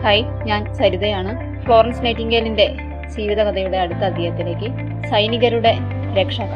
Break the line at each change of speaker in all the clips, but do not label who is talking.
hi ഞാൻ സരിതയാണ് Florence നൈറ്റിംഗേലിന്റെ ജീവിതകഥയുടെ അടുത്ത അധ്യായത്തിലേക്ക് സൈനികരുടെ രക്ഷക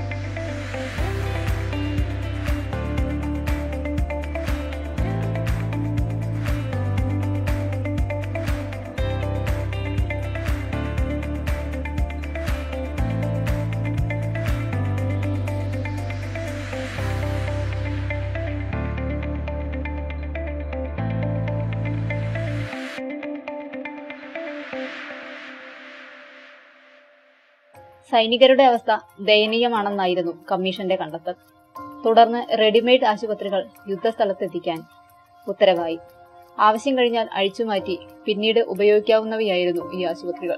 സൈനികരുടെ അവസ്ഥ ദയനീയമാണെന്നായിരുന്നു കമ്മീഷന്റെ കണ്ടെത്തൽ തുടർന്ന് റെഡിമെയ്ഡ് ആശുപത്രികൾ യുദ്ധസ്ഥലത്തെത്തിക്കാൻ ഉത്തരവായി ആവശ്യം കഴിഞ്ഞാൽ അഴിച്ചുമാറ്റി പിന്നീട് ഉപയോഗിക്കാവുന്നവയായിരുന്നു ഈ ആശുപത്രികൾ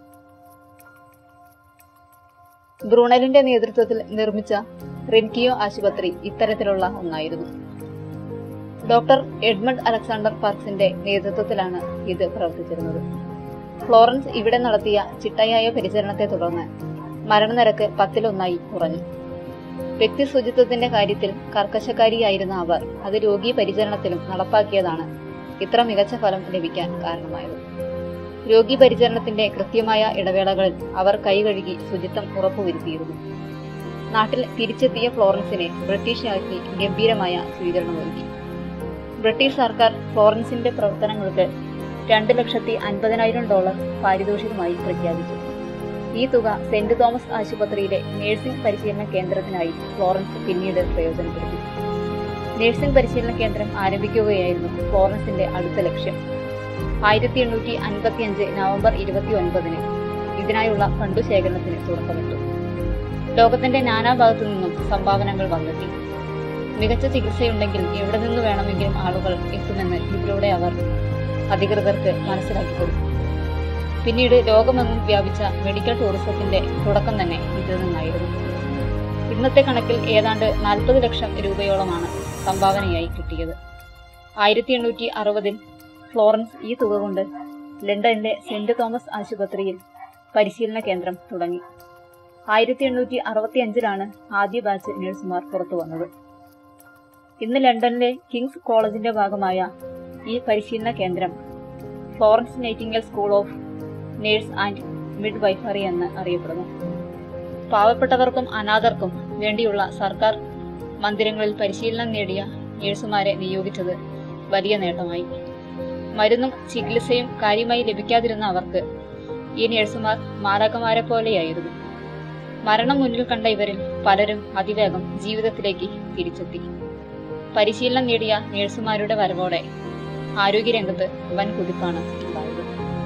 ബ്രൂണലിന്റെ നേതൃത്വത്തിൽ നിർമ്മിച്ച റിൻകിയോ ആശുപത്രി ഇത്തരത്തിലുള്ള ഒന്നായിരുന്നു ഡോക്ടർ എഡ്മണ്ട് അലക്സാണ്ടർ പാർക്സിന്റെ നേതൃത്വത്തിലാണ് ഇത് പ്രവർത്തിച്ചിരുന്നത് ഫ്ലോറൻസ് ഇവിടെ നടത്തിയ ചിട്ടയായ പരിചരണത്തെ തുടർന്ന് മരണനിരക്ക് പത്തിലൊന്നായി കുറഞ്ഞു വ്യക്തി ശുചിത്വത്തിന്റെ കാര്യത്തിൽ കർക്കശക്കാരിയായിരുന്ന അവർ അത് രോഗി പരിചരണത്തിലും നടപ്പാക്കിയതാണ് ഇത്ര മികച്ച ഫലം ലഭിക്കാൻ കാരണമായത് രോഗി പരിചരണത്തിന്റെ കൃത്യമായ ഇടവേളകളിൽ അവർ കൈകഴുകി ശുചിത്വം ഉറപ്പുവരുത്തിയിരുന്നു നാട്ടിൽ തിരിച്ചെത്തിയ ഫ്ലോറൻസിനെ ബ്രിട്ടീഷ് രാജ്ഞി ഗംഭീരമായ സ്വീകരണമൊരുക്കി ബ്രിട്ടീഷ് സർക്കാർ ഫ്ലോറൻസിന്റെ പ്രവർത്തനങ്ങൾക്ക് രണ്ട് ലക്ഷത്തി അൻപതിനായിരം ഡോളർ പാരിതോഷികമായി പ്രഖ്യാപിച്ചു ഈ തുക സെന്റ് തോമസ് ആശുപത്രിയിലെ നഴ്സിംഗ് പരിശീലന കേന്ദ്രത്തിനായി ഫ്ലോറൻസ് പിന്നീട് പ്രയോജനപ്പെടുത്തി നഴ്സിംഗ് പരിശീലന കേന്ദ്രം ആരംഭിക്കുകയായിരുന്നു ഫ്ലോറൻസിന്റെ അടുത്ത ലക്ഷ്യം ആയിരത്തി എണ്ണൂറ്റി അൻപത്തി അഞ്ച് നവംബർ ഇരുപത്തി ഒൻപതിന് ഇതിനായുള്ള ഫണ്ടു ശേഖരണത്തിന് തുടക്കമിട്ടു ലോകത്തിന്റെ നാനാഭാഗത്തു നിന്നും സംഭാവനകൾ വന്നെത്തി മികച്ച ചികിത്സയുണ്ടെങ്കിൽ എവിടെ നിന്ന് വേണമെങ്കിലും ആളുകൾ എത്തുമെന്ന് ഇതിലൂടെ അവർ അധികൃതർക്ക് മനസ്സിലാക്കി കൊടുത്തു പിന്നീട് ലോകമെങ്ങും വ്യാപിച്ച മെഡിക്കൽ ടൂറിസത്തിന്റെ തുടക്കം തന്നെ ഇതിൽ നിന്നായിരുന്നു ഇന്നത്തെ കണക്കിൽ ഏതാണ്ട് നാൽപ്പത് ലക്ഷം രൂപയോളമാണ് സംഭാവനയായി കിട്ടിയത് ആയിരത്തി എണ്ണൂറ്റി അറുപതിൽ ഫ്ലോറൻസ് ഈ തുക കൊണ്ട് ലണ്ടനിലെ സെന്റ് തോമസ് ആശുപത്രിയിൽ പരിശീലന കേന്ദ്രം തുടങ്ങി ആയിരത്തി എണ്ണൂറ്റി അറുപത്തി അഞ്ചിലാണ് ആദ്യ ബാച്ച് നഴ്സുമാർ പുറത്തു വന്നത് ഇന്ന് ലണ്ടനിലെ കിങ്സ് കോളേജിന്റെ ഭാഗമായ ഈ പരിശീലന കേന്ദ്രം Florence Nightingale school of nurse and midwifery എന്ന് അറിയപ്പെടുന്നു പാവപ്പെട്ടവർക്കും അനാഥർക്കും വേണ്ടിയുള്ള സർക്കാർ മന്ദിരങ്ങളിൽ പരിശീലനം നേടിയ നഴ്സുമാരെ നിയോഗിച്ചത് വലിയ നേട്ടമായി മരുന്നും ചികിത്സയും കാര്യമായി ലഭിക്കാതിരുന്ന അവർക്ക് ഈ നഴ്സുമാർ മാരകമാരെ പോലെയായിരുന്നു മരണം മുന്നിൽ കണ്ട ഇവരിൽ പലരും അതിവേഗം ജീവിതത്തിലേക്ക് തിരിച്ചെത്തി പരിശീലനം നേടിയ നഴ്സുമാരുടെ വരവോടെ ആരോഗ്യരംഗത്ത് വൻ കുതിപ്പാണ് ഉണ്ടായത്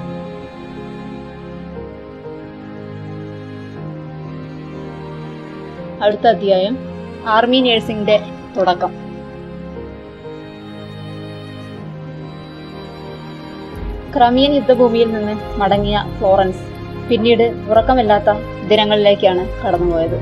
അടുത്ത അധ്യായം ആർമി നഴ്സിംഗിന്റെ തുടക്കം ക്രമിയൻ യുദ്ധഭൂമിയിൽ നിന്ന് മടങ്ങിയ ഫ്ലോറൻസ് പിന്നീട് ഉറക്കമില്ലാത്ത ദിനങ്ങളിലേക്കാണ് കടന്നുപോയത്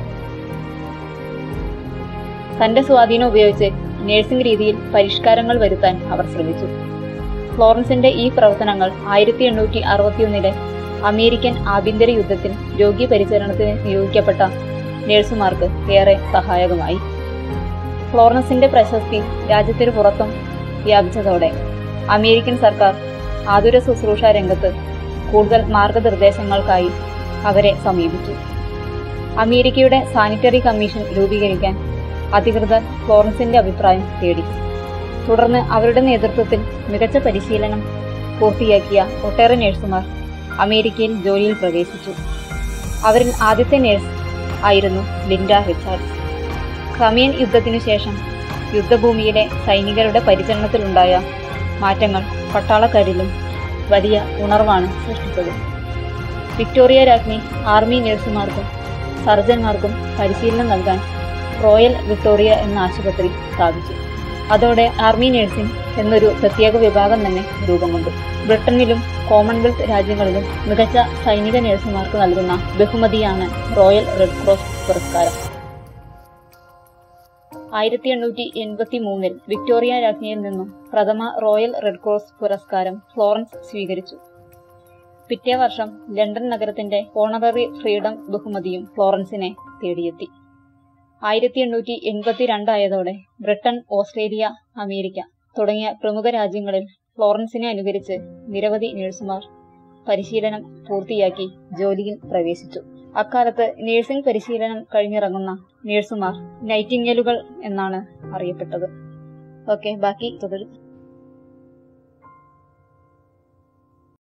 തന്റെ സ്വാധീനം ഉപയോഗിച്ച് നഴ്സിംഗ് രീതിയിൽ പരിഷ്കാരങ്ങൾ വരുത്താൻ അവർ ശ്രമിച്ചു ഫ്ലോറൻസിന്റെ ഈ പ്രവർത്തനങ്ങൾ ആയിരത്തി എണ്ണൂറ്റി അറുപത്തിയൊന്നിലെ അമേരിക്കൻ ആഭ്യന്തര യുദ്ധത്തിൽ രോഗി പരിചരണത്തിന് നിയോഗിക്കപ്പെട്ട നഴ്സുമാർക്ക് ഏറെ സഹായകമായി ഫ്ലോറൻസിന്റെ പ്രശസ്തി രാജ്യത്തിന് പുറത്തും വ്യാപിച്ചതോടെ അമേരിക്കൻ സർക്കാർ ആതുര ശുശ്രൂഷ രംഗത്ത് കൂടുതൽ മാർഗനിർദ്ദേശങ്ങൾക്കായി അവരെ സമീപിച്ചു അമേരിക്കയുടെ സാനിറ്ററി കമ്മീഷൻ രൂപീകരിക്കാൻ അധികൃതർ ഫ്ലോറൻസിന്റെ അഭിപ്രായം തേടി തുടർന്ന് അവരുടെ നേതൃത്വത്തിൽ മികച്ച പരിശീലനം പൂർത്തിയാക്കിയ ഒട്ടേറെ നഴ്സുമാർ അമേരിക്കയിൽ ജോലിയിൽ പ്രവേശിച്ചു അവരിൽ ആദ്യത്തെ നഴ്സ് ആയിരുന്നു ലിൻഡ റിച്ചാർഡ്സ് ക്രമിയൻ യുദ്ധത്തിനു ശേഷം യുദ്ധഭൂമിയിലെ സൈനികരുടെ പരിചരണത്തിലുണ്ടായ മാറ്റങ്ങൾ പട്ടാളക്കാരിലും വലിയ ഉണർവാണ് സൃഷ്ടിച്ചത് വിക്ടോറിയ രാജ്ഞി ആർമി നഴ്സുമാർക്കും സർജന്മാർക്കും പരിശീലനം നൽകാൻ റോയൽ വിക്ടോറിയ എന്ന ആശുപത്രി സ്ഥാപിച്ചു അതോടെ ആർമി നഴ്സിംഗ് എന്നൊരു പ്രത്യേക വിഭാഗം തന്നെ രൂപം കൊണ്ടു ബ്രിട്ടനിലും കോമൺവെൽത്ത് രാജ്യങ്ങളിലും മികച്ച സൈനിക നഴ്സുമാർക്ക് നൽകുന്ന ബഹുമതിയാണ് റോയൽ റെഡ് ക്രോസ് പുരസ്കാരം ആയിരത്തി എണ്ണൂറ്റി എൺപത്തി മൂന്നിൽ വിക്ടോറിയ രാജ്ഞിയിൽ നിന്നും പ്രഥമ റോയൽ റെഡ് ക്രോസ് പുരസ്കാരം ഫ്ലോറൻസ് സ്വീകരിച്ചു പിറ്റേ വർഷം ലണ്ടൻ നഗരത്തിന്റെ ഓണററി ഫ്രീഡം ബഹുമതിയും ഫ്ലോറൻസിനെ തേടിയെത്തി ആയിരത്തി എണ്ണൂറ്റി എൺപത്തിരണ്ടായതോടെ ബ്രിട്ടൻ ഓസ്ട്രേലിയ അമേരിക്ക തുടങ്ങിയ പ്രമുഖ രാജ്യങ്ങളിൽ ഫ്ലോറൻസിനെ അനുകരിച്ച് നിരവധി നഴ്സുമാർ പരിശീലനം പൂർത്തിയാക്കി ജോലിയിൽ പ്രവേശിച്ചു അക്കാലത്ത് നഴ്സിംഗ് പരിശീലനം കഴിഞ്ഞിറങ്ങുന്ന നഴ്സുമാർ നൈറ്റിംഗലുകൾ എന്നാണ് അറിയപ്പെട്ടത് ഓക്കെ ബാക്കി തുടരും